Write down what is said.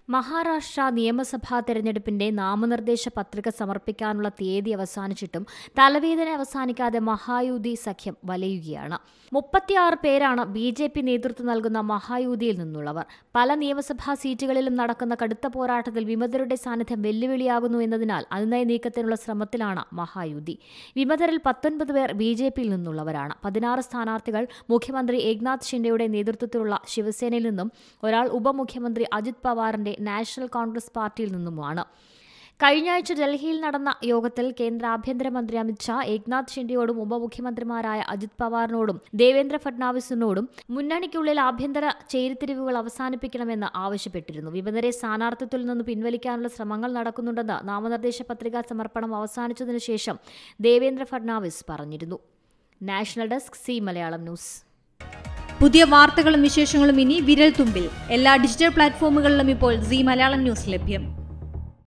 മഹാരാഷ്ട്ര നിയമസഭാ തെരഞ്ഞെടുപ്പിന്റെ നാമനിർദ്ദേശ പത്രിക സമർപ്പിക്കാനുള്ള തീയതി അവസാനിച്ചിട്ടും തലവേദന അവസാനിക്കാതെ മഹായുതി സഖ്യം വലയുകയാണ് മുപ്പത്തിയാറ് പേരാണ് ബി ജെ പി നേതൃത്വം നൽകുന്ന മഹായുതിയിൽ നിന്നുള്ളവർ പല നിയമസഭാ സീറ്റുകളിലും നടക്കുന്ന കടുത്ത പോരാട്ടത്തിൽ വിമതരുടെ സാന്നിധ്യം വെല്ലുവിളിയാകുന്നു എന്നതിനാൽ അനുനയ നീക്കത്തിനുള്ള ശ്രമത്തിലാണ് മഹായുതി വിമതരിൽ പത്തൊൻപത് പേർ ബി ജെ പിയിൽ നിന്നുള്ളവരാണ് പതിനാറ് സ്ഥാനാർത്ഥികൾ മുഖ്യമന്ത്രി ഏക്നാഥ് ഷിൻഡെയുടെ നേതൃത്വത്തിലുള്ള ശിവസേനയിൽ നിന്നും ഒരാൾ ഉപമുഖ്യമന്ത്രി അജിത് പവാറിന്റെ നാഷണൽ കോൺഗ്രസ് പാർട്ടിയിൽ നിന്നുമാണ് കഴിഞ്ഞയാഴ്ച ഡൽഹിയിൽ നടന്ന യോഗത്തിൽ കേന്ദ്ര ആഭ്യന്തരമന്ത്രി അമിത്ഷാ ഏക്നാഥ് ഷിൻഡെയോടും ഉപമുഖ്യമന്ത്രിമാരായ അജിത് പവാറിനോടും ദേവേന്ദ്ര ഫഡ്നാവിസിനോടും മുന്നണിക്കുള്ളിൽ ആഭ്യന്തര ചേരിതിരിവുകൾ അവസാനിപ്പിക്കണമെന്ന് ആവശ്യപ്പെട്ടിരുന്നു വിമതരെ സ്ഥാനാർത്ഥിത്വത്തിൽ നിന്ന് പിൻവലിക്കാനുള്ള ശ്രമങ്ങൾ നടക്കുന്നുണ്ടെന്ന് നാമനിർദ്ദേശ പത്രികാ സമർപ്പണം അവസാനിച്ചതിനു ശേഷം ദേവേന്ദ്ര ഫഡ്നാവിസ് പറഞ്ഞിരുന്നു national desk Zee Malayalam news പുതിയ വാർത്തകളും വിശേഷങ്ങളും ഇനി വിരൽ തുമ്പിൽ എല്ലാ ഡിജിറ്റൽ പ്ലാറ്റ്ഫോമുകളിലും ഇപ്പോൾ സി മലയാളം ന്യൂസ് ലഭ്യം